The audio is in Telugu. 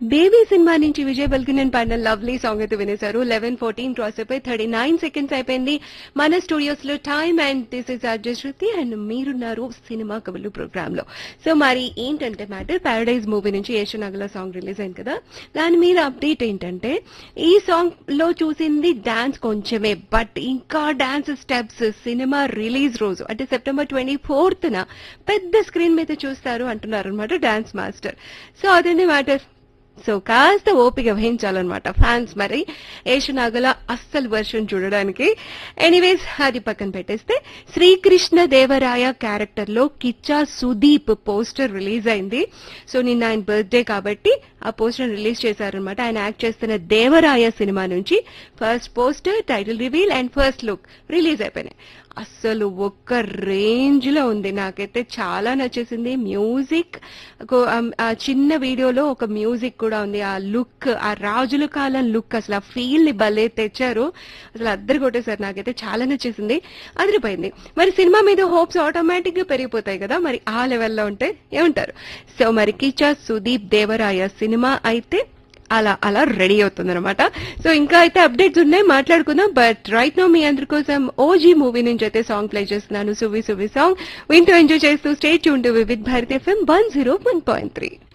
బేబీ సినిమా నుంచి విజయ్ బల్కినన్ పాడిన లవ్లీ సాంగ్ అయితే వినేశారు లెవెన్ ఫోర్టీన్ క్రాస్ అయిపోయి థర్టీ నైన్ సెకండ్స్ అయిపోయింది మన స్టూడియోస్ లో time and this is Arjun Shruti and మీరున్నారు సినిమా కబులు ప్రోగ్రామ్ లో సో మరి ఏంటంటే మ్యాటర్ పారడైజ్ మూవీ నుంచి యేషనగల సాంగ్ రిలీజ్ అయింది కదా దాని మీద అప్డేట్ ఏంటంటే ఈ సాంగ్ లో చూసింది డాన్స్ కొంచెమే బట్ ఇంకా డాన్స్ స్టెప్స్ సినిమా రిలీజ్ రోజు అంటే సెప్టెంబర్ ట్వంటీ ఫోర్త్ న పెద్ద స్క్రీన్ మీద చూస్తారు అంటున్నారు అనమాట డాన్స్ మాస్టర్ సో అదండి మ్యాటర్ సో కాస్త ఓపిక వహించాలన్నమాట ఫ్యాన్స్ మరి ఏషనాగల అస్సలు వర్షన్ చూడడానికి ఎనీవేస్ అది పక్కన పెట్టేస్తే శ్రీకృష్ణ దేవరాయ క్యారెక్టర్ లో కిచ్చా సుదీప్ పోస్టర్ రిలీజ్ అయింది సో నిన్న ఆయన బర్త్డే కాబట్టి ఆ పోస్టర్ రిలీజ్ చేశారనమాట ఆయన యాక్ట్ చేస్తున్న దేవరాయ సినిమా నుంచి first poster title reveal and first look release అయిపోయినాయి అస్సలు ఒక్క రేంజ్ లో ఉంది నాకైతే చాలా నచ్చేసింది మ్యూజిక్ కో- ఆ- ఆ చిన్న వీడియోలో ఒక మ్యూజిక్ కూడా ఉంది ఆ లుక్ ఆ రాజుల కాలం లుక్ అసలు ఆ ఫీల్ ని భలే తెచ్చారు అసలు అద్దరు కొట్టేశారు నాకైతే చాలా నచ్చేసింది అదిరిపోయింది మరి సినిమా మీద హోప్స్ ఆటోమేటిక్ గా పెరిగిపోతాయి కదా మరి ఆ లెవెల్లో ఉంటే ఏమంటారు సో మరి కిచా సుదీప్ దేవరాయ సినిమా అయితే అలా అలా రెడీ అవుతుంది అనమాట సో ఇంకా అయితే అప్డేట్స్ ఉన్నాయి మాట్లాడుకుందాం బట్ రైట్ నో మీ అందరి కోసం ఓజీ మూవీ నుంచి అయితే సాంగ్ ప్లే చేస్తున్నాను సువి సువి సాంగ్ వింటూ ఎంజాయ్ చేస్తూ స్టేట్ చూంటూ Vividh Bharati FM one zero one point three